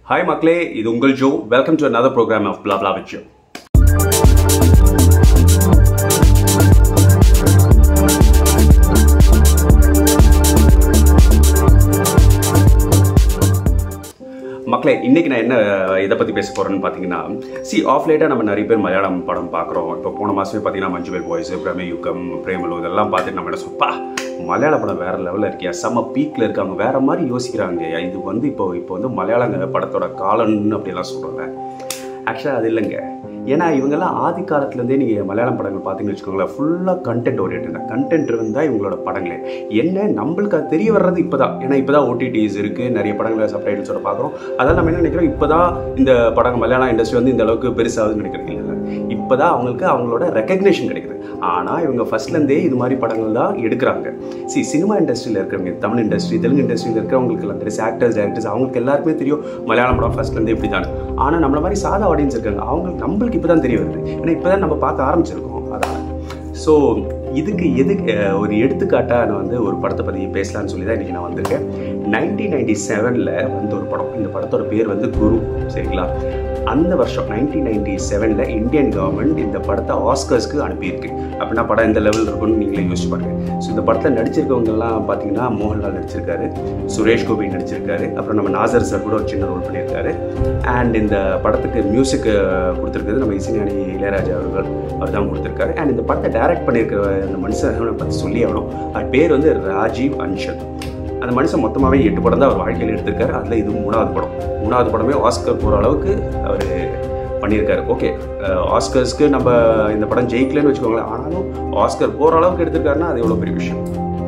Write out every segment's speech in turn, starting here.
Hi மக்களே இது உங்கள் Jo welcome to another program of blah blah with Joe. மக்களே இன்னைக்கு நான் என்ன இதை பற்றி பேச போகிறேன்னு பார்த்தீங்கன்னா சி ஆஃப் லேட்டாக நம்ம நிறைய பேர் மலையாளம் படம் பார்க்குறோம் இப்போ போன மாதமே பார்த்தீங்கன்னா மஞ்சுவேல் பாய்ஸ் பிரமே யுகம் பிரேமலு இதெல்லாம் பார்த்துட்டு நம்ம என்ன சொல்ப்பா மலையாள படம் வேற லெவலில் இருக்கியா செம்ம பீக்கில் இருக்காங்க வேற மாதிரி யோசிக்கிறாங்க இது வந்து இப்போ இப்போ வந்து மலையாளங்க படத்தோட காலம்னு அப்படிலாம் சொல்கிறாங்க ஆக்சுவலாக அது இல்லைங்க ஏன்னா இவங்கெல்லாம் ஆதி காலத்துலேருந்தே நீங்கள் மலையாளம் படங்கள் பார்த்தீங்கன்னு வச்சுக்கோங்களேன் ஃபுல்லாக கண்டென்ட் ஓரியன்ட் கண்டென்ட் இருந்தால் இவங்களோட படங்களே என்ன நம்மளுக்கு அது தெரிய வர்றது இப்போ தான் ஏன்னா இப்போ தான் ஓடிடிஸ் இருக்குது நிறைய படங்களை சப்டைட்டில்ஸோட பார்க்குறோம் அதெல்லாம் நம்ம என்ன நினைக்கிறோம் இப்போ தான் இந்த படம் மலையாளம் இண்டஸ்ட்ரி வந்து இந்த அளவுக்கு பெருசாகுதுன்னு நினைக்கிறீங்க இல்லை இப்போ தான் அவங்களுக்கு அவங்களோட ரெக்கக்னேஷன் கிடைக்குது ஆனால் இவங்க ஃபர்ஸ்ட்லேருந்தே இது மாதிரி படங்கள் தான் எடுக்கிறாங்க சி சினிமா இண்டஸ்ட்ரியில் இருக்கிறவங்க தமிழ் இண்டஸ்ட்ரி தெலுங்கு இண்டஸ்ட்ரியில் இருக்கிறவங்களுக்கு எல்லாம் தெரியும் ஆக்டர்ஸ் டேரக்டர்ஸ் அவங்களுக்கு எல்லாருக்குமே தெரியும் மலையாளம் படம் ஃபர்ஸ்ட்லேருந்தே இப்படி தான் ஆனால் நம்மள மாதிரி சாதா ஆடியன்ஸ் இருக்காங்க அவங்களுக்கு நம்மளுக்கு இப்போ தான் தெரிய வருது ஏன்னா இப்போ தான் நம்ம பார்க்க ஆரம்பிச்சிருக்கோம் அதான் ஸோ இதுக்கு எதுக்கு ஒரு எடுத்துக்காட்டாக நான் வந்து ஒரு படத்தை பற்றி பேசலாம்னு சொல்லி தான் இன்றைக்கி நான் வந்திருக்கேன் நைன்டீன் நைன்டி செவனில் வந்து ஒரு படம் இந்த படத்தோட பேர் வந்து குரு சரிங்களா அந்த வருஷம் நைன்டீன் நைன்டி செவனில் இந்தியன் கவர்மெண்ட் இந்த படத்தை ஆஸ்கர்ஸ்க்கு அனுப்பியிருக்கு அப்படின்னா படம் எந்த லெவலில் இருக்கும்னு நீங்களே யோசிச்சு பாருங்க ஸோ இந்த படத்தில் நடிச்சிருக்கவங்கலாம் பார்த்தீங்கன்னா மோகன்லால் நடிச்சிருக்காரு சுரேஷ் கோபி நடிச்சிருக்காரு அப்புறம் நம்ம நாசர் சார் கூட ஒரு சின்ன ரோல் பண்ணியிருக்காரு அண்ட் இந்த படத்துக்கு மியூசிக் கொடுத்துருக்கிறது நம்ம இசைஞானி இளையராஜா அவர்கள் அவர் தான் கொடுத்துருக்காரு அண்ட் இந்த படத்தை டைரக்ட் பண்ணியிருக்கிற அந்த மனுஷனை பற்றி சொல்லி ஆகணும் அது பேர் வந்து ராஜீவ் அன்ஷல் அந்த மனுஷன் மொத்தமாகவே எட்டு படம் தான் அவர் வாழ்க்கையில் எடுத்திருக்காரு அதில் இது மூணாவது படம் மூணாவது படமே ஆஸ்கர் போகிற அளவுக்கு அவர் பண்ணியிருக்காரு ஓகே ஆஸ்கர்ஸ்க்கு நம்ம இந்த படம் ஜெயிக்கலன்னு வச்சுக்கோங்களேன் ஆனாலும் ஆஸ்கர் போகிற அளவுக்கு எடுத்திருக்காருன்னா அது எவ்வளோ பெரிய விஷயம்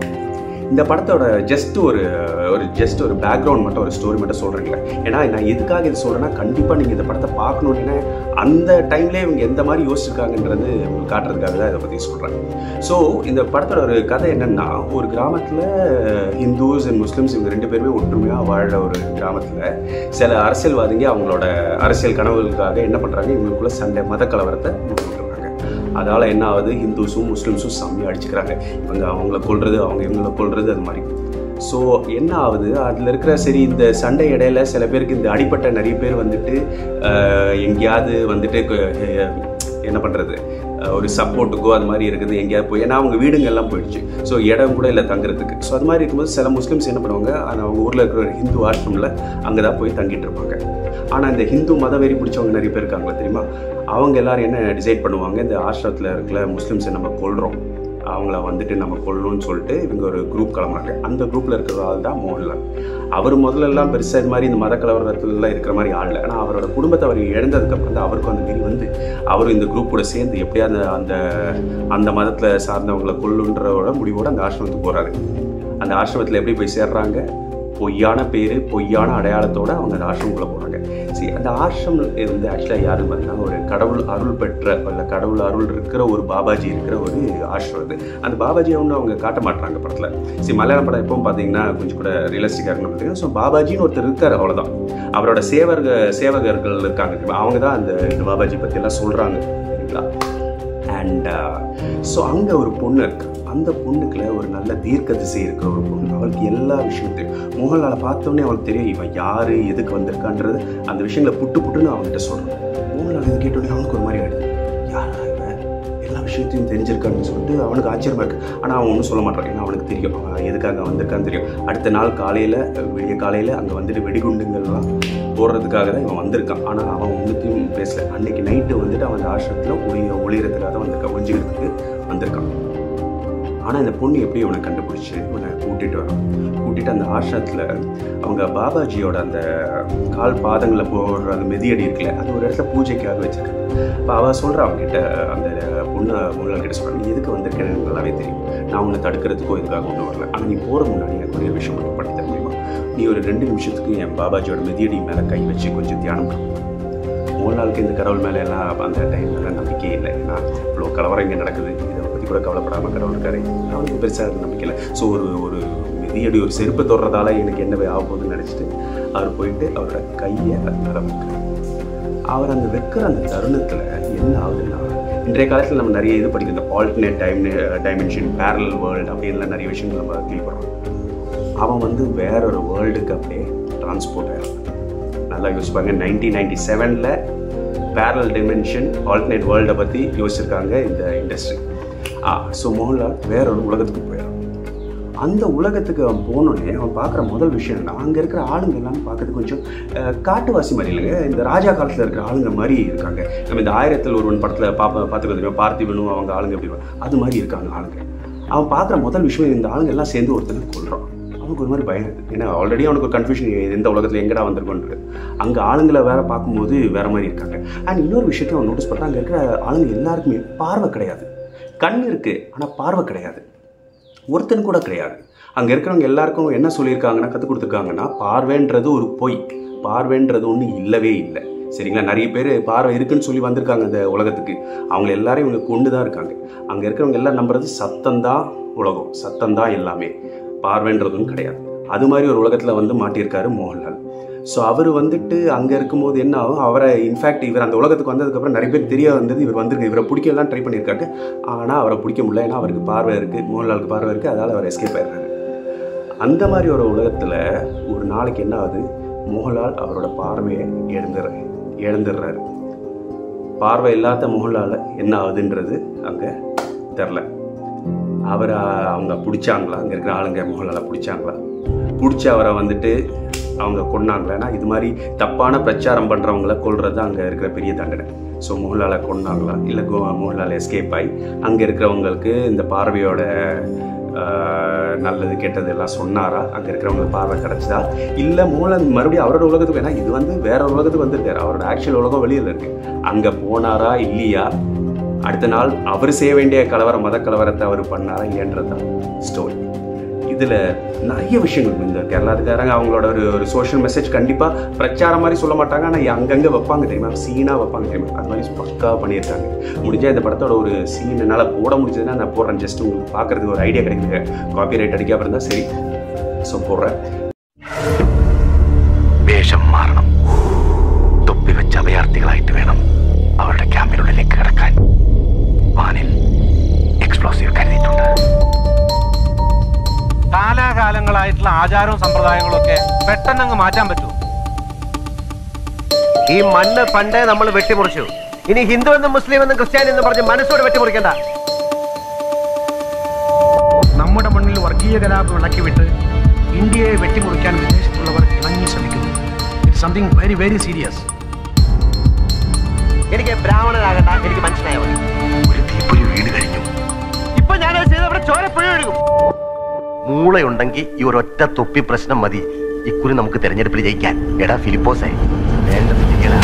இந்த படத்தோட ஜஸ்ட் ஒரு ஒரு ஜஸ்ட் ஒரு பேக்ரவுண்ட் மட்டும் ஒரு ஸ்டோரி மட்டும் சொல்கிறீங்களே ஏன்னா நான் எதுக்காக இது சொல்கிறேன்னா கண்டிப்பாக நீங்கள் இந்த படத்தை பார்க்கணுன்னு அந்த டைம்லேயே இவங்க எந்த மாதிரி யோசிச்சிருக்காங்கன்றது உங்களுக்கு காட்டுறதுக்காக தான் இதை பற்றி சொல்கிறேன் ஸோ இந்த படத்தோட ஒரு கதை என்னென்னா ஒரு கிராமத்தில் ஹிந்துஸ் அண்ட் முஸ்லிம்ஸ் இவங்க ரெண்டு பேருமே ஒற்றுமையாக வாழ்கிற ஒரு கிராமத்தில் சில அரசியல்வாதிங்க அவங்களோட அரசியல் கனவுகளுக்காக என்ன பண்ணுறாங்க இவங்களுக்குள்ள சண்டை மத கலவரத்தை முட்டுறாங்க அதனால் என்ன ஆகுது ஹிந்துஸும் முஸ்லீம்ஸும் செம்மையாக அடிச்சுக்கிறாங்க இவங்க அவங்கள கொள்வது அவங்க இவங்கள கொள்வது அது மாதிரி ஸோ என்ன ஆகுது அதில் இருக்கிற சரி இந்த சண்டை இடையில சில பேருக்கு இந்த அடிப்பட்ட நிறைய பேர் வந்துட்டு எங்கேயாவது வந்துட்டு என்ன பண்ணுறது ஒரு சப்போர்ட்டுக்கோ அது மாதிரி இருக்குது எங்கேயாவது போய் ஏன்னா அவங்க வீடுங்கெல்லாம் போயிடுச்சு ஸோ இடம் கூட இல்லை தங்குறதுக்கு ஸோ அது மாதிரி இருக்கும்போது சில முஸ்லீம்ஸ் என்ன பண்ணுவாங்க அவங்க ஊரில் இருக்கிற ஒரு ஹிந்து ஆசிரமில் அங்கே தான் போய் தங்கிட்டு இருப்பாங்க ஆனால் இந்த ஹிந்து மத வெறி பிடிச்சவங்க நிறைய பேர் இருக்காங்களா தெரியுமா அவங்க எல்லாரும் என்ன டிசைட் பண்ணுவாங்க இந்த ஆசிரமத்தில் இருக்கிற முஸ்லீம்ஸை நம்ம கொள்கிறோம் அவங்கள வந்துட்டு நம்ம கொள்ளணும்னு சொல்லிட்டு இவங்க ஒரு குரூப் கிளம்புறாங்க அந்த குரூப்பில் இருக்கிற ஆள் தான் மோகன்லால் அவர் முதல்ல எல்லாம் பெருசாக இது மாதிரி இந்த மத கலவரத்துலலாம் இருக்கிற மாதிரி ஆள் ஆனால் அவரோட குடும்பத்தை அவர் இழந்ததுக்கப்புறம் தான் அவருக்கும் அந்த வெறி வந்து அவர் இந்த குரூப் கூட சேர்ந்து எப்படியா அந்த அந்த அந்த மதத்தில் சார்ந்தவங்களை கொள்ளுன்றவோட முடிவோட அந்த ஆசிரமத்துக்கு போகிறாரு அந்த ஆசிரமத்தில் எப்படி போய் சேர்றாங்க பொய்யான பேர் பொய்யான அடையாளத்தோட அவங்க அந்த ஆசிரமக்குள்ளே போகிறாங்க சரி அந்த ஆசிரம் இருந்து ஆக்சுவலாக யாருன்னு பார்த்தீங்கன்னா ஒரு கடவுள் அருள் பெற்ற இல்லை கடவுள் அருள் இருக்கிற ஒரு பாபாஜி இருக்கிற ஒரு ஆசிரம் இது அந்த பாபாஜியை ஒன்று அவங்க காட்ட மாட்டாங்க படத்தில் சரி மலையாள படம் எப்பவும் பார்த்தீங்கன்னா கொஞ்சம் கூட ரியலிஸ்டிக்காக இருக்கணும் பார்த்தீங்கன்னா ஸோ பாபாஜின்னு ஒருத்தர் இருக்கார் அவ்வளோதான் அவரோட சேவர்கள் சேவகர்கள் இருக்காங்க அவங்க தான் அந்த இந்த பாபாஜி பற்றியெல்லாம் சொல்கிறாங்க சரிங்களா அண்ட் ஸோ அங்கே ஒரு பொண்ணு இருக்கு அந்த பொண்ணுக்குள்ள ஒரு நல்ல தீர்க்க திசை இருக்கிற ஒரு பொண்ணு அவளுக்கு எல்லா விஷயத்தையும் மோகன்லாலை பார்த்தோன்னே அவளுக்கு தெரியும் இவன் யார் எதுக்கு வந்திருக்கான்றது அந்த விஷயங்களை புட்டு புட்டுன்னு அவங்ககிட்ட சொல்கிறான் மோகன்லால் இதை கேட்டோடனே அவனுக்கு ஒரு மாதிரி ஆயிடுது யாரா இவன் எல்லா விஷயத்தையும் தெரிஞ்சிருக்கான்னு சொல்லிட்டு அவனுக்கு ஆச்சரியமா இருக்கு ஆனால் அவன் ஒன்றும் சொல்ல மாட்டான் ஏன்னா அவனுக்கு தெரியும் அவன் எதுக்காக வந்திருக்கான்னு தெரியும் அடுத்த நாள் காலையில் விடிய காலையில் அங்கே வந்துட்டு வெடிகுண்டுங்கள்லாம் போடுறதுக்காக தான் இவன் வந்திருக்கான் ஆனால் அவன் ஒன்றுத்தையும் பேசல அன்னைக்கு நைட்டு வந்துட்டு அவன் அந்த ஆசிரமத்தில் ஒளி ஒளியறதுக்காக தான் வந்திருக்கான் ஒழிஞ்சிக்கிறதுக்கு வந்திருக்கான் ஆனால் இந்த பொண்ணு எப்படி இவனை கண்டுபிடிச்சி இவனை கூட்டிகிட்டு வரான் கூட்டிகிட்டு அந்த ஆசிரமத்தில் அவங்க பாபாஜியோட அந்த கால் பாதங்களை போடுற அந்த மெதியடி இருக்குல்ல அது ஒரு இடத்துல பூஜைக்காக வச்சிருக்காங்க இப்போ அவள் சொல்கிறா அவங்ககிட்ட அந்த பொண்ணு முன்னாள் கிட்ட சொல்கிறான் நீ எதுக்கு வந்திருக்கேன்னு எனக்கு நல்லாவே தெரியும் நான் உன்னை தடுக்கிறதுக்கோ இதுக்காக கொண்டு வரல ஆனால் நீ போகிற முன்னாடி எனக்கு ஒரு விஷயம் மட்டும் பண்ணி தர முடியுமா நீ ஒரு ரெண்டு நிமிஷத்துக்கு என் பாபாஜியோட மெதியடி மேலே கை வச்சு கொஞ்சம் தியானம் பண்ணு மூணு நாளுக்கு இந்த கடவுள் மேலே எல்லாம் அந்த டைம்ல நம்பிக்கையே இல்லை ஏன்னா இவ்வளோ கலவரம் இங்கே நடக்குது இதை பற்றி கூட கவலைப்படாமல் கடவுள் இருக்காரு அவனுக்கு பெருசாக நம்பிக்கை இல்லை ஸோ ஒரு ஒரு மிதியடி ஒரு செருப்பு தொடுறதால எனக்கு என்ன ஆக போகுதுன்னு நினச்சிட்டு அவர் போயிட்டு அவரோட கையை அது மேலே வைக்கிறார் அவர் அந்த வைக்கிற அந்த தருணத்தில் என்ன ஆகுதுன்னா இன்றைய காலத்தில் நம்ம நிறைய இது படிக்கிறோம் இந்த alternate time dimension parallel world அப்படின்லாம் நிறைய விஷயங்கள் நம்ம கேள்விப்படுறோம் அவன் வந்து வேற ஒரு வேர்ல்டுக்கு அப்படியே டிரான்ஸ்போர்ட் ஆகிறான் நல்லா யோசிப்பாங்க நைன்டீன் நைன்டி செவனில் பேரல் டிமென்ஷன் ஆல்டர்னேட் வேர்ல்டை பற்றி யோசிச்சிருக்காங்க இந்த இண்டஸ்ட்ரி ஆ ஸோ மோகன்லால் வேற ஒரு உலகத்துக்கு போயிடும் அந்த உலகத்துக்கு அவன் போனோடனே அவன் பார்க்குற முதல் விஷயம் என்ன அங்கே இருக்கிற ஆளுங்க எல்லாம் பார்க்கறது கொஞ்சம் அஹ், காட்டுவாசி மாதிரி இல்லைங்க இந்த ராஜா காலத்தில் இருக்கிற ஆளுங்க மாதிரி இருக்காங்க நம்ம இந்த ஆயிரத்தில் ஒருவன் படத்தில் பாப்பா பார்த்துக்க தெரியும் பார்த்திபனும் அவங்க ஆளுங்க எப்படி இருப்பாங்க. அது மாதிரி இருக்காங்க ஆளுங்க அவன் பார்க்குற முதல் விஷயம் இந்த ஆளுங்க எல்லாம் சேர்ந்து ஒருத்தனை கொள்றான் அவனுக்கு ஒரு மாதிரி பயம் இருக்குது ஏன்னா ஆல்ரெடி அவனுக்கு ஒரு கன்ஃபியூஷன் எந்த உலகத்தில் எங்கடா வந்திருக்கோன்றது அங்கே ஆளுங்களை வேற பார்க்கும்போது வேற மாதிரி இருக்காங்க அண்ட் இன்னொரு விஷயத்தையும் அவன் நோட்டீஸ் பண்ணுறான் அங்கே இருக்கிற ஆளுங்க எல்லாருக்குமே பார்வை கிடையாது கண் இருக்குது ஆனால் பார்வை கிடையாது ஒருத்தன் கூட கிடையாது அங்கே இருக்கிறவங்க எல்லாருக்கும் என்ன சொல்லியிருக்காங்கன்னா கற்றுக் கொடுத்துருக்காங்கன்னா பார்வைன்றது ஒரு பொய் பார்வைன்றது ஒன்று இல்லவே இல்லை சரிங்களா நிறைய பேர் பார்வை இருக்குன்னு சொல்லி வந்திருக்காங்க இந்த உலகத்துக்கு அவங்க எல்லாரும் இவங்க கொண்டு தான் இருக்காங்க அங்கே இருக்கிறவங்க எல்லாம் நம்புறது சத்தம்தான் உலகம் சத்தம்தான் எல்லாமே பார்வைன்றதும் கிடையாது அது மாதிரி ஒரு உலகத்தில் வந்து மாட்டியிருக்காரு மோகன்லால் ஸோ அவர் வந்துட்டு அங்கே இருக்கும்போது என்ன ஆகும் அவரை இன்ஃபேக்ட் இவர் அந்த உலகத்துக்கு வந்ததுக்கப்புறம் நிறைய பேர் தெரிய வந்தது இவர் வந்திருக்கு இவரை பிடிக்கலாம் ட்ரை பண்ணியிருக்காரு ஆனால் அவரை பிடிக்க முடியல ஏன்னா அவருக்கு பார்வை இருக்குது மோகன்லாலுக்கு பார்வை இருக்குது அதால் அவர் எஸ்கேப் ஆயிடுறாரு அந்த மாதிரி ஒரு உலகத்தில் ஒரு நாளைக்கு என்ன ஆகுது மோகன்லால் அவரோட பார்வையை இழந்துடுற இழந்துடுறாரு பார்வை இல்லாத மோகன்லால் என்ன ஆகுதுன்றது அங்கே தெரில அவரை அவங்க பிடிச்சாங்களா அங்கே இருக்கிற ஆளுங்க மோகன்லாலை பிடிச்சாங்களா பிடிச்சி அவரை வந்துட்டு அவங்க கொன்னாங்களா ஏன்னா இது மாதிரி தப்பான பிரச்சாரம் பண்ணுறவங்கள கொல்றது தான் அங்கே இருக்கிற பெரிய தண்டனை ஸோ மோகன்லாலை கொன்னாங்களா இல்லை கோ மோகன்லால் எஸ்கேப் ஆகி அங்கே இருக்கிறவங்களுக்கு இந்த பார்வையோட ஆஹ், நல்லது கெட்டது எல்லாம் சொன்னாரா அங்கே இருக்கிறவங்களுக்கு பார்வை கிடச்சதா இல்லை மோகன்லால் மறுபடியும் அவரோட உலகத்துக்கு ஏன்னா இது வந்து வேற ஒரு உலகத்துக்கு வந்திருக்காரு அவரோட ஆக்சுவல் உலகம் வெளியில் இருக்கு அங்கே போனாரா இல்லையா அடுத்த நாள் அவர் செய்ய வேண்டிய கலவர மத கலவரத்தை அவர் பண்ணாரா இல்லைன்றது தான் ஸ்டோரி இதில் நிறைய விஷயங்கள் இருக்கு. இந்த கேரளாத்துக்காரங்க அவங்களோட ஒரு ஒரு சோஷியல் மெசேஜ் கண்டிப்பாக பிரச்சாரம் மாதிரி சொல்ல மாட்டாங்க ஆனால் அங்கங்கே வைப்பாங்க தெரியுமா சீனாக வைப்பாங்க தெரியுமா அது மாதிரி பக்காவாக பண்ணியிருக்காங்க முடிஞ்சால் இந்த படத்தோட ஒரு சீன் என்னால் போட முடிஞ்சதுன்னா நான் போடுறேன் ஜஸ்ட் உங்களுக்கு பார்க்கறதுக்கு ஒரு ஐடியா கிடைக்குது காப்பி ரைட் அடிக்காம இருந்தால் சரி ஸோ போடுறேன் വേഷം മാറണം തൊപ്പി വെച്ച അഭയാർത്ഥികളായിട്ട് വേണം അവരുടെ ക്യാമ്പിനുള്ളിലേക്ക് കിടക്കാൻ വാനിൽ എക്സ്പ്ലോസീവ് കരുതിയിട്ടുണ്ട് കാലാകാലങ്ങളായിട്ടുള്ള ആചാരവും സമ്പ്രദായങ്ങളും ഒക്കെ പെട്ടെന്ന് അങ്ങ് മാറ്റാൻ പറ്റുമോ ഈ മണ്ണ് പണ്ടേ നമ്മൾ വെട്ടിമുറിച്ചു ഇനി ഹിന്ദു എന്നും മുസ്ലിം എന്നും ക്രിസ്ത്യാനി എന്നും പറഞ്ഞ് മനസ്സോട് വെട്ടിമുറിക്കണ്ട നമ്മുടെ മണ്ണിൽ വർഗീയ കലാപം ഇളക്കിവിട്ട് ഇന്ത്യയെ വെട്ടിമുറിക്കാൻ വിദേശത്തുള്ളവർ ഇണങ്ങി ശ്രമിക്കുന്നു it's something very very serious എനിക്ക് ബ്രാഹ്മണനാകണ്ട എനിക്ക് മനുഷ്യനായ മതി ഒരു തീപ്പൊരി വീണ് കഴിഞ്ഞു ഇപ്പൊ ഞാനത് ചെയ്തവിടെ ചോരപ്പുഴ ഒഴുകും മൂളയുണ്ടെങ്കിൽ ഈ ഒരൊറ്റ തൊപ്പി പ്രശ്നം മതി ഇക്കുറി നമുക്ക് തെരഞ്ഞെടുപ്പിൽ ജയിക്കാൻ എടാ ഫിലിപ്പോസേ വേണ്ടത് ചെയ്യലാ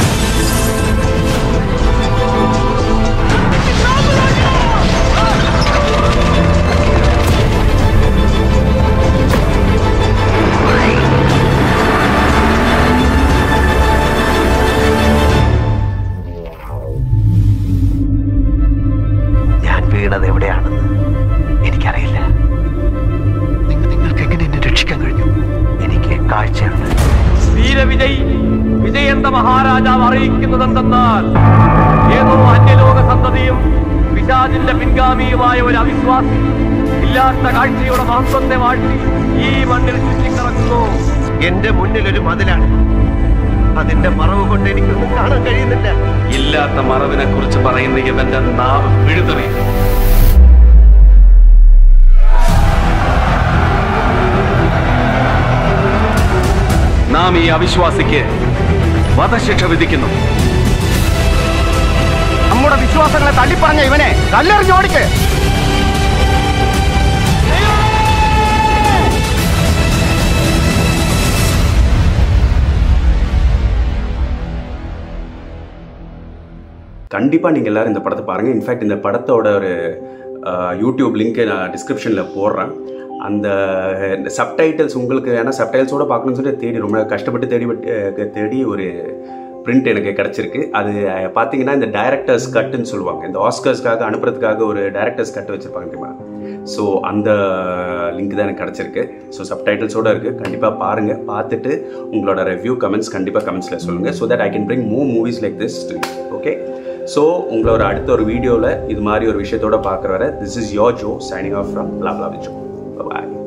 ഞാൻ വീണത് എവിടെയാണെന്ന് എനിക്കറിയില്ല നിങ്ങ- നിങ്ങൾക്ക് എങ്ങനെ എന്നെ രക്ഷിക്കാൻ കഴിഞ്ഞു എനിക്ക് കാഴ്ചയുണ്ട് വീരവിജയ് വിജയന്ത മഹാരാജാവ് അറിയിക്കുന്നതെന്തെന്നാൽ ഏതോ അന്യലോക സന്തതിയും പിശാചിന്റെ പിൻഗാമിയുമായ ഒരു അവിശ്വാസി ഇല്ലാത്ത കാഴ്ചയുടെ മഹത്വത്തെ വാഴ്ത്തി ഈ മണ്ണിൽ ചുറ്റിക്കറങ്ങുന്നു എന്റെ മുന്നിൽ ഒരു മതിലാണ് അതിന്റെ മറവ് കൊണ്ട് എനിക്കൊന്നും കാണാൻ കഴിയുന്നില്ല ഇല്ലാത്ത മറവിനെ കുറിച്ച് പറയുന്ന ഇവന്റെ നാവ് പിഴുതെറിയും നാം ഈ അവിശ്വാസിക്ക് വധശിക്ഷ വിധിക്കുന്നു നമ്മുടെ വിശ്വാസങ്ങളെ തള്ളിപ്പറഞ്ഞ ഇവനെ കല്ലെറിഞ്ഞ് ഓടിക്ക് கண்டிப்பாக நீங்கள் எல்லாரும் இந்த படத்தை பாருங்கள் இன்ஃபேக்ட் இந்த படத்தோட ஒரு அஹ், யூடியூப் லிங்க்கை நான் டிஸ்கிரிப்ஷனில் போடுறேன் அந்த சப்டைட்டில்ஸ் உங்களுக்கு ஏன்னா சப்டைட்டில்ஸோட பார்க்கணும்னு சொல்லி தேடி ரொம்ப கஷ்டப்பட்டு தேடி விட்டு- அஹ், தேடி ஒரு பிரிண்ட் எனக்கு கிடச்சிருக்கு அது அஹ், பார்த்தீங்கன்னா இந்த டைரக்டர்ஸ் கட்டுன்னு சொல்லுவாங்க இந்த ஆஸ்கர்ஸ்க்காக அனுப்புறதுக்காக ஒரு டைரக்டர்ஸ் கட்டு வச்சுருப்பாங்க தெரியுமா ஸோ அந்த லிங்க் தான் எனக்கு கிடச்சிருக்கு ஸோ சப்டைட்டில்ஸோட இருக்குது கண்டிப்பாக பாருங்கள் பார்த்துட்டு உங்களோட ரிவ்யூ கமெண்ட்ஸ் கண்டிப்பாக கமெண்ட்ஸில் சொல்லுங்கள் so that I can bring more movies like this okay so உங்களோட அடுத்த ஒரு வீடியோவில் இது மாதிரி ஒரு விஷயத்தோட பார்க்குற வரை this is your Jo signing off from லாப்லா விஜோ பாய்